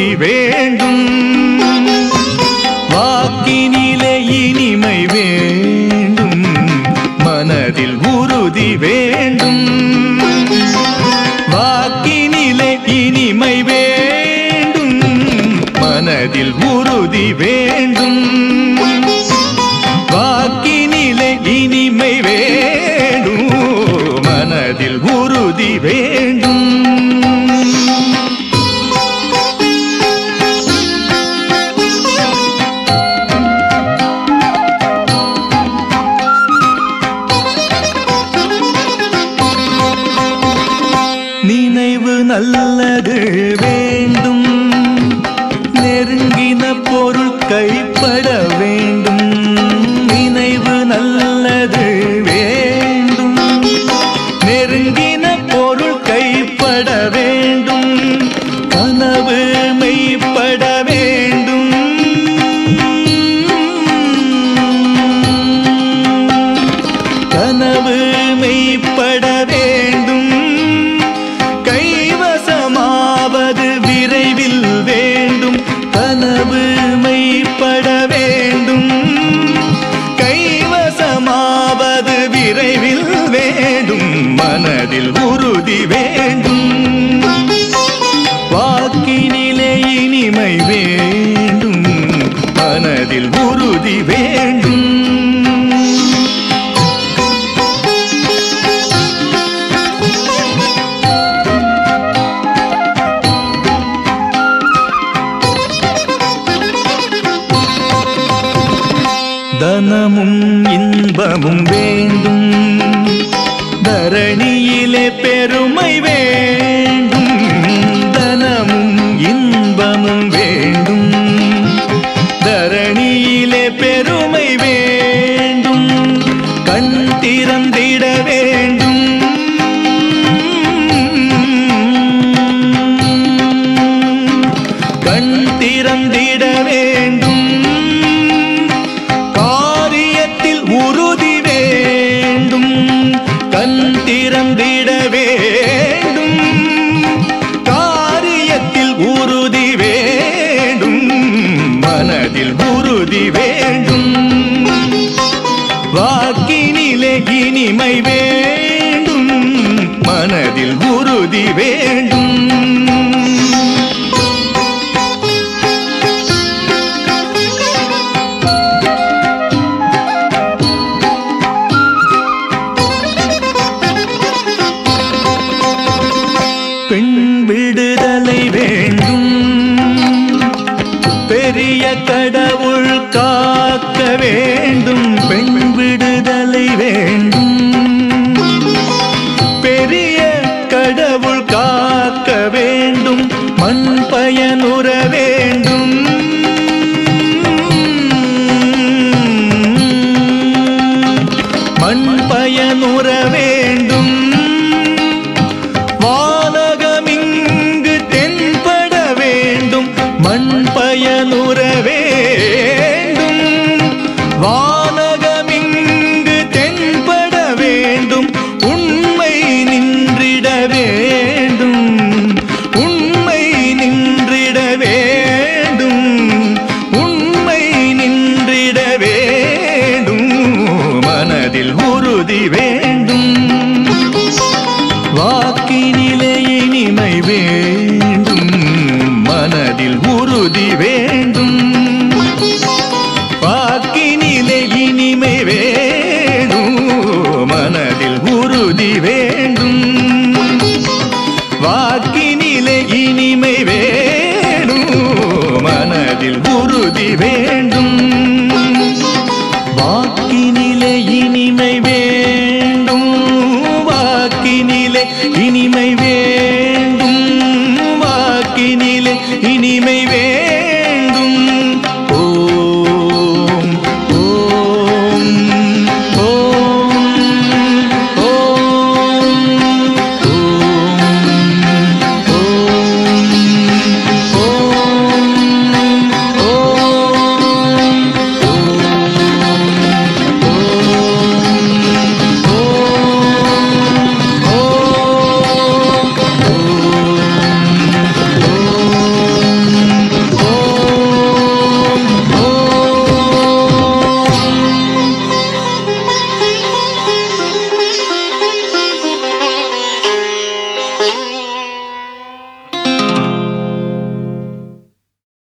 உறுதி வேண்டும் வாக்கினிலே இனிமை வேண்டும் மனதில் உறுதி வேண்டும் வாக்கினிலே இனிமை வேண்டும் மனதில் உறுதி வேண்டும் வாக்கினிலே இனிமை வேண்டும் மனதில் உறுதி வேண்டும் நினைவு நல்லது வேண்டும் நெருங்கின பொருள் கைப்பட வேண்டும் நினைவு நல்லது வேண்டும் நெருங்கின பொருள் கைப்பட வேண்டும் கனவு மெய்ப்பட வேண்டும் கனவு மெய்ப்பட வேண்டும் கைவசமாவது விரைவில் வேண்டும் கனவு மெய்ப்பட வேண்டும் கைவசமாவது விரைவில் வேண்டும் மனதில் உறுதி வேண்டும் வாக்கினிலே இனிமை வேண்டும் மனதில் உறுதி வேண்டும் தனமும் இன்பமும் வேண்டும் தரணியிலே பெருமை வேண்டும் தனமும் இன்பமும் வேண்டும் தரணியிலே பெருமை வேண்டும் கண் திறந்திட வேண்டும் கண் திறந்திட வேண்டும் காரியத்தில் உறுதி வேண்டும் கண் திறந்திட வேண்டும் காரியத்தில் உறுதி வேண்டும் மனதில் உறுதி வேண்டும் வாக்கினிலே இனிமை வேண்டும் மனதில் உறுதி வேண்டும் பெண் விடுதலை வேண்டும் பெரிய கடவுள் காக்க வேண்டும் பெண் விடுதலை வேண்டும் பெரிய கடவுள் காக்க வேண்டும் மண் பயனுற வேண்டும் மண் பயனுற வேண்டும் வானகமிங்கு தென்பட வேண்டும் மண் பயனுற வேண்டும் வானகமிங்கு தென்பட வேண்டும் உண்மை நின்றிட வேண்டும் உண்மை நின்றிட வேண்டும் உண்மை நின்றிட வேண்டும் மனதில் உறுதி வேண்டும் வாக்கினிலே இனிமை வேண்டும் மனதில் உறுதி வேண்டும் வாக்கினிலே இனிமை வேணும் மனதில் உறுதி வேண்டும் வாக்கினிலே இனிமை வேணும் மனதில் உறுதி வேண்டும் வாக்கினிலே